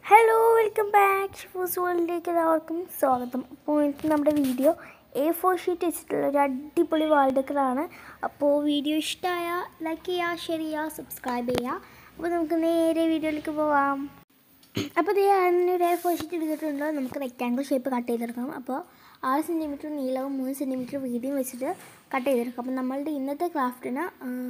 hello welcome back ഷിഫൂസ് വേൾഡിലേക്ക് എല്ലാവർക്കും സ്വാഗതം അപ്പോൾ എനിക്ക് നമ്മുടെ വീഡിയോ എ ഫോർ ഷീറ്റ് വെച്ചിട്ടുള്ള ഒരു അടിപൊളി വാൾ ഡെക്കറാണ് അപ്പോൾ വീഡിയോ ഇഷ്ടമായ ലൈക്ക് ചെയ്യുക ഷെയർ ചെയ്യുക സബ്സ്ക്രൈബ് ചെയ്യുക അപ്പോൾ നമുക്ക് നേരെ വീഡിയോയിലേക്ക് പോവാം അപ്പോൾ ഇത് ഞാനൊരു എ ഫോർ ഷീറ്റ് എടുത്തിട്ടുണ്ട് നമുക്ക് റെക്റ്റാങ്കിൾ ഷേപ്പ് കട്ട് ചെയ്തെടുക്കാം അപ്പോൾ ആറ് സെൻറ്റിമീറ്റർ നീളവും മൂന്ന് സെൻറ്റിമീറ്റർ വീതിയും വെച്ചിട്ട് കട്ട് ചെയ്തെടുക്കാം അപ്പോൾ നമ്മളുടെ ഇന്നത്തെ ക്രാഫ്റ്റിന്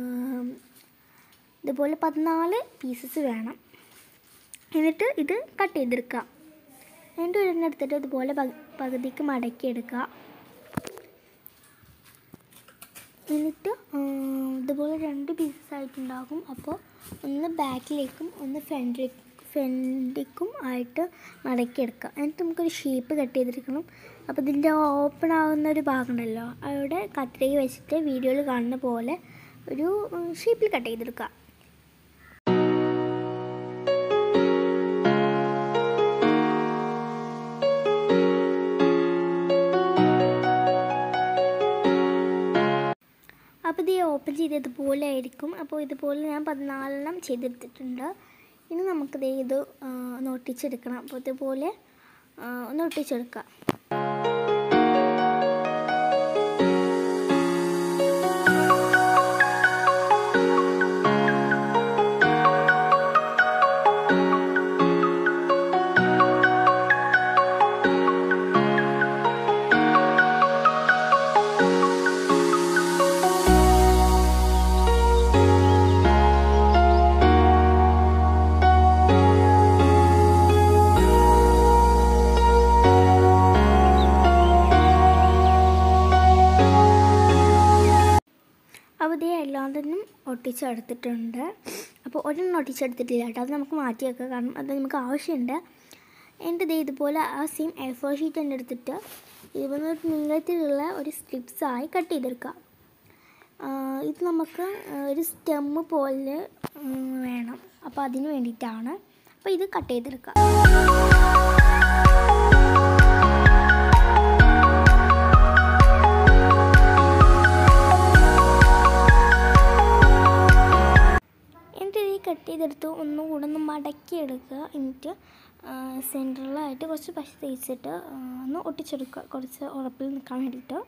ഇതുപോലെ പതിനാല് പീസസ് വേണം എന്നിട്ട് ഇത് കട്ട് ചെയ്തെടുക്കുക എന്നിട്ട് ഒരെണ്ണം എടുത്തിട്ട് ഇതുപോലെ പക- പകുതിക്ക് മടക്കി എടുക്കുക എന്നിട്ട് ആ, ഇതുപോലെ രണ്ട് പീസസ് ആയിട്ടുണ്ടാകും അപ്പോൾ ഒന്ന് ബാക്കിലേക്കും ഒന്ന് ഫ്രണ്ടിൽ ഫ്രണ്ടിക്കും ആയിട്ട് മടക്കിയെടുക്കുക എന്നിട്ട് നമുക്കൊരു ഷേപ്പ് കട്ട് ചെയ്തെടുക്കണം അപ്പോൾ ഇതിൻ്റെ ഓപ്പൺ ആകുന്ന ഒരു ഭാഗം ഉണ്ടല്ലോ അവിടെ കത്രിക വെച്ചിട്ട് വീഡിയോയിൽ കാണുന്ന പോലെ ഒരു ഷേപ്പിൽ കട്ട് ചെയ്തെടുക്കുക അപ്പോൾ ഇത് ഓപ്പൺ ചെയ്തതുപോലെ ആയിരിക്കും അപ്പോൾ ഇതുപോലെ ഞാൻ പതിനാലെണ്ണം ചെയ്തെടുത്തിട്ടുണ്ട് ഇനി നമുക്കിത് ഇത് ആ, ഒന്ന് ഒട്ടിച്ചെടുക്കണം അപ്പോൾ ഇതുപോലെ ആ, ഒന്ന് ഒട്ടിച്ചെടുക്കാം അപ്പോൾ ഇത് എല്ലാം തന്നെ ഒട്ടിച്ചെടുത്തിട്ടുണ്ട് അപ്പോൾ ഒരെണ്ണം ഒട്ടിച്ചെടുത്തിട്ടില്ല കേട്ടോ അത് നമുക്ക് മാറ്റി വെക്കാം കാരണം അത് നമുക്ക് ആവശ്യമുണ്ട് എൻ്റെ ഇത് ഇതുപോലെ ആ സെയിം എ ഫോർ ഷീറ്റ് തന്നെ എടുത്തിട്ട് ഇതുപോലെ ഒരു നീളത്തിലുള്ള ഒരു സ്ട്രിപ്സായി കട്ട് ചെയ്തെടുക്കാം ആ, ഇത് നമുക്ക് ഒരു സ്റ്റെമ്മ് പോലെ ഉം, വേണം അപ്പോൾ അതിന് വേണ്ടിയിട്ടാണ് അപ്പോൾ ഇത് കട്ട് ചെയ്തെടുക്കാം എന്നിട്ട് ഇത് കട്ട് ചെയ്തെടുത്ത് ഒന്നും കൂടെ ഒന്ന് മടക്കി എടുക്കുക എന്നിട്ട് സെൻറ്ററിലായിട്ട് കുറച്ച് പശ തേച്ചിട്ട് ആ, ഒന്ന് ഒട്ടിച്ചെടുക്കുക കുറച്ച് ഉറപ്പിൽ നിൽക്കാൻ വേണ്ടിയിട്ട്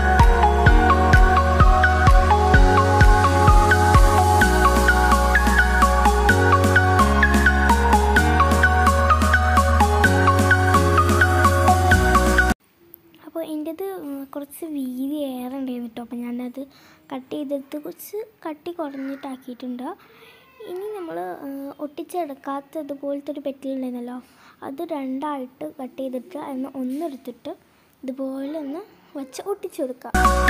അപ്പോൾ എൻ്റേത് കുറച്ച് വീതി ഏറെ ഉണ്ടായിരുന്നു കേട്ടോ അപ്പോൾ ഞാനത് കട്ട് ചെയ്തെടുത്ത് കുറച്ച് കട്ടി കുറഞ്ഞിട്ടാക്കിയിട്ടുണ്ട് ഇനി നമ്മൾ ഒട്ടിച്ചെടുക്കാത്ത ഇതുപോലത്തെ ഒരു പെറ്റിലുണ്ടായിരുന്നല്ലോ അത് രണ്ടായിട്ട് കട്ട് ചെയ്തിട്ട് അതിന് ഒന്നെടുത്തിട്ട് ഇതുപോലെ ഒന്ന് വെച്ച് ഒട്ടിച്ചെടുക്കുക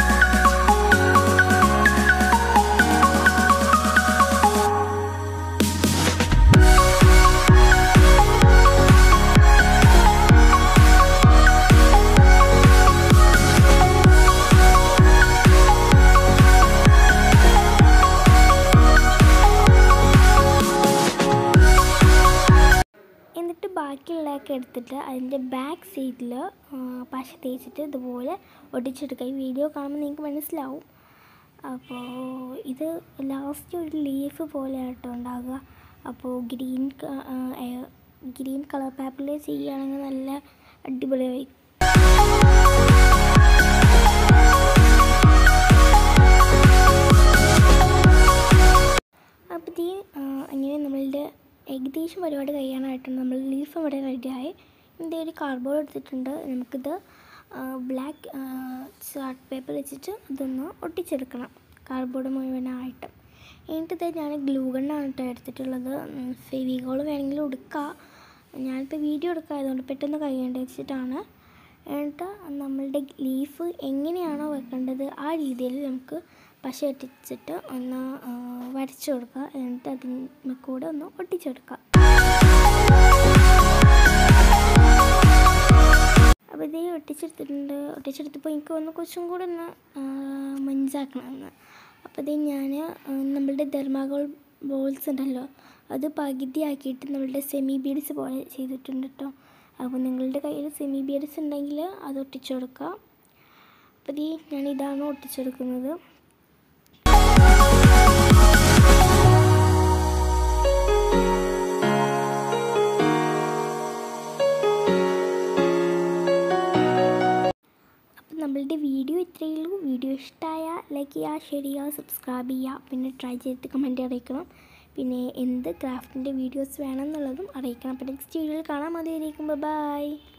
എന്നിട്ട് ബാക്കിയുള്ളതൊക്കെ എടുത്തിട്ട് അതിൻ്റെ ബാക്ക് സൈഡിൽ പശ തേച്ചിട്ട് ഇതുപോലെ ഒട്ടിച്ചെടുക്കുക ഈ വീഡിയോ കാണുമ്പോൾ നിങ്ങൾക്ക് മനസ്സിലാവും അപ്പോൾ ഇത് ലാസ്റ്റ് ഒരു ലീഫ് പോലെ ആട്ടോ ഉണ്ടാകുക അപ്പോൾ ഗ്രീൻ ഗ്രീൻ കളർ പേപ്പറിൽ ചെയ്യുകയാണെങ്കിൽ നല്ല അടിപൊളിയായി അപ്പോൾ ഈ അങ്ങനെ നമ്മളുടെ ഏകദേശം പരിപാടി കഴിയാനായിട്ടുണ്ട് നമ്മൾ ലീഫ് ഇവിടെ റെഡിയായി ഇതിൻ്റെ ഒരു കാർഡ്ബോർഡ് എടുത്തിട്ടുണ്ട് നമുക്കിത് ബ്ലാക്ക് ചാർട്ട് പേപ്പർ വെച്ചിട്ട് ഇതൊന്ന് ഒട്ടിച്ചെടുക്കണം കാർഡ്ബോർഡ് മുഴുവനായിട്ട് എന്നിട്ട് ഞാൻ ഗ്ലൂ ഗണ്ണാണ് കേട്ടോ എടുത്തിട്ടുള്ളത് ഫെവികോൾ വേണമെങ്കിൽ എടുക്കാം ഞാനിപ്പോൾ വീഡിയോ എടുക്കായതുകൊണ്ട് പെട്ടെന്ന് കഴിയേണ്ടി വെച്ചിട്ടാണ് എന്നിട്ട് നമ്മളുടെ ലീഫ് എങ്ങനെയാണോ വെക്കേണ്ടത് ആ രീതിയിൽ നമുക്ക് പശ ഒട്ടിച്ചിട്ട് ഒന്ന് ആ, വരച്ചു കൊടുക്കുക എന്നിട്ട് അതിന് കൂടെ ഒന്ന് ഒട്ടിച്ചെടുക്കുക അപ്പോൾ ഇത് ഒട്ടിച്ചെടുത്തിട്ടുണ്ട് ഒട്ടിച്ചെടുത്തപ്പോൾ എനിക്ക് ഒന്ന് കുറച്ചും കൂടെ ഒന്ന് ആ, മഞ്ചാക്കണമെന്ന് അപ്പോൾ ഇത് ഞാൻ നമ്മളുടെ ധർമാഗോൾ ബോൾസ് ഉണ്ടല്ലോ അത് പകുതിയാക്കിയിട്ട് നമ്മളുടെ സെമി ബീഡ്സ് പോലെ ചെയ്തിട്ടുണ്ട് കേട്ടോ അപ്പോൾ നിങ്ങളുടെ കയ്യിൽ സെമി ബീഡ്സ് ഉണ്ടെങ്കിൽ അത് ഒട്ടിച്ചു കൊടുക്കുക അപ്പോൾ ഇത് ഞാൻ ഇതാണ് ഒട്ടിച്ചെടുക്കുന്നത് നമ്മളുടെ വീഡിയോ ഇത്രയേ ഉള്ളൂ വീഡിയോ ഇഷ്ടമായാൽ ലൈക്ക് ചെയ്യുക ഷെയർ ചെയ്യുക സബ്സ്ക്രൈബ് ചെയ്യുക പിന്നെ ട്രൈ ചെയ്തിട്ട് കമൻറ്റ് അറിയിക്കണം പിന്നെ എന്ത് ക്രാഫ്റ്റിൻ്റെ വീഡിയോസ് വേണം എന്നുള്ളതും അറിയിക്കണം അപ്പോൾ നെക്സ്റ്റ് വീഡിയോയിൽ കാണാൻ മതിയായിരിക്കും ബൈ